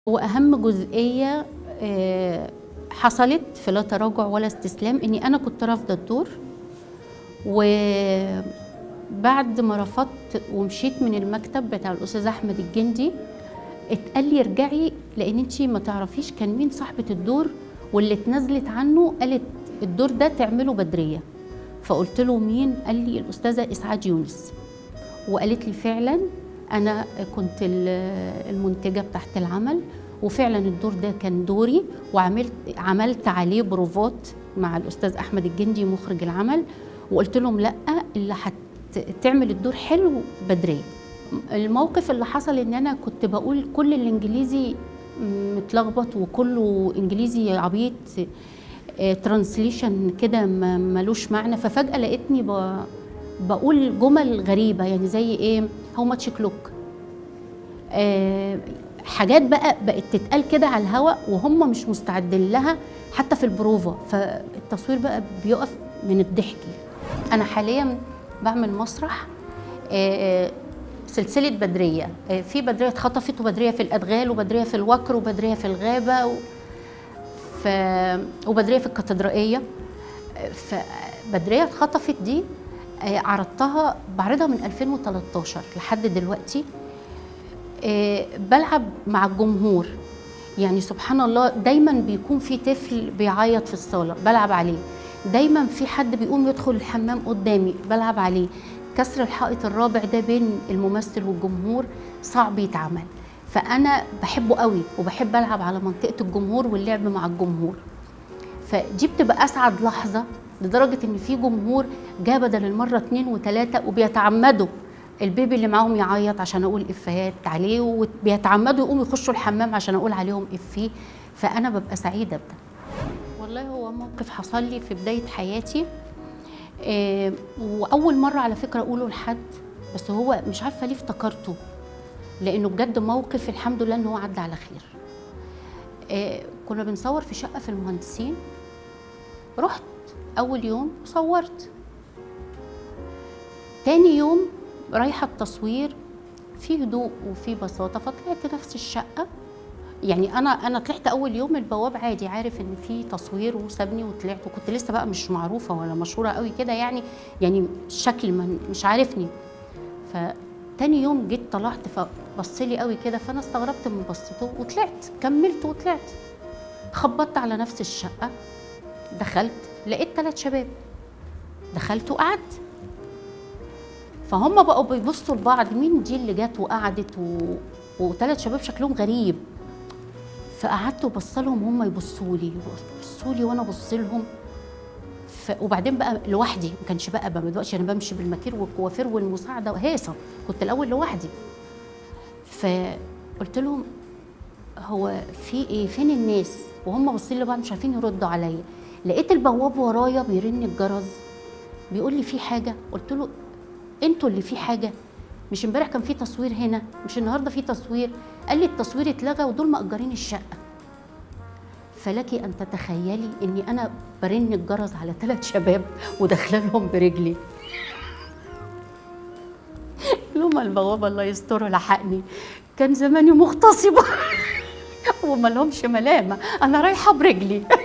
واهم جزئيه آه، حصلت في لا تراجع ولا استسلام اني انا كنت رافضه الدور وبعد ما رفضت ومشيت من المكتب بتاع الاستاذ احمد الجندي اتقال لي ارجعي لان انت ما تعرفيش كان مين صاحبه الدور واللي اتنازلت عنه قالت الدور ده تعمله بدريه فقلت له مين قال لي الاستاذه اسعاد يونس وقالت لي فعلا انا كنت ال- المنتجه بتاعت العمل وفعلا الدور ده كان دوري وعملت عملت عليه بروفات مع الاستاذ احمد الجندي مخرج العمل وقلت لهم لا اللي هتعمل الدور حلو بدريه الموقف اللي حصل ان انا كنت بقول كل الانجليزي متلخبط وكله انجليزي عبيط ترانسليشن كده ما- ملوش معنى ففجاه لقيتني ب... بقول جمل غريبه يعني زي ايه هاو ماتش كلوك آه حاجات بقى بقت تتقال كده على الهواء وهم مش مستعدين لها حتى في البروفا فالتصوير بقى بيقف من الضحك انا حاليا بعمل مسرح آه سلسله بدريه آه في بدريه اتخطفت وبدريه في الادغال وبدريه في الوكر وبدريه في الغابه و... ف... وبدريه في الكاتدرائيه فبدريه اتخطفت دي آه، عرضتها بعرضها من 2013 لحد دلوقتي آه، بلعب مع الجمهور يعني سبحان الله دايما بيكون في طفل بيعيط في الصاله بلعب عليه دايما في حد بيقوم يدخل الحمام قدامي بلعب عليه كسر الحائط الرابع ده بين الممثل والجمهور صعب يتعمل فانا بحبه قوي وبحب العب على منطقه الجمهور واللعب مع الجمهور فدي بتبقى اسعد لحظه لدرجه ان في جمهور جه بدل المره اتنين وتلاته وبيتعمدوا البيبي اللي معاهم يعيط عشان اقول افيهات عليه وبيتعمدوا يقوموا يخشوا الحمام عشان اقول عليهم افيه فانا ببقى سعيده بده والله هو موقف حصل لي في بدايه حياتي آه، واول مره على فكره اقوله لحد بس هو مش عارفه ليه افتكرته لانه بجد موقف الحمد لله ان هو عدى على خير آه، كنا بنصور في شقه في المهندسين رحت اول يوم صورت تاني يوم رايحه التصوير في هدوء وفي بساطه فطلعت نفس الشقه يعني انا انا طلعت اول يوم البواب عادي عارف ان في تصوير وسابني وطلعت وكنت لسه بقى مش معروفه ولا مشهوره قوي كده يعني يعني الشكل من مش عارفني فتاني يوم جيت طلعت فبص لي قوي كده فانا استغربت من بصته وطلعت كملت وطلعت خبطت على نفس الشقه دخلت لقيت ثلاث شباب دخلت وقعدت فهم بقوا بيبصوا لبعض مين دي اللي جت وقعدت و... وثلاث شباب شكلهم غريب فقعدت وبص لهم هم يبصوا لي يبصوا لي وانا ابص لهم ف... وبعدين بقى لوحدي ما كانش بقى ما دلوقتي انا بمشي بالمكير والكوافير والمساعده وهيصه كنت الاول لوحدي فقلت لهم هو في ايه فين الناس وهم باصين لبعض مش عارفين يردوا عليا لقيت البواب ورايا بيرن الجرس بيقول لي في حاجه قلت له انتوا اللي في حاجه مش امبارح كان في تصوير هنا مش النهارده في تصوير قال لي التصوير اتلغى ودول مأجرين الشقه فلك ان تتخيلي اني انا برن الجرس على ثلاث شباب وداخله لهم برجلي لهم البوابه الله يستره لحقني كان زماني مغتصبه وما لهمش ملامه انا رايحه برجلي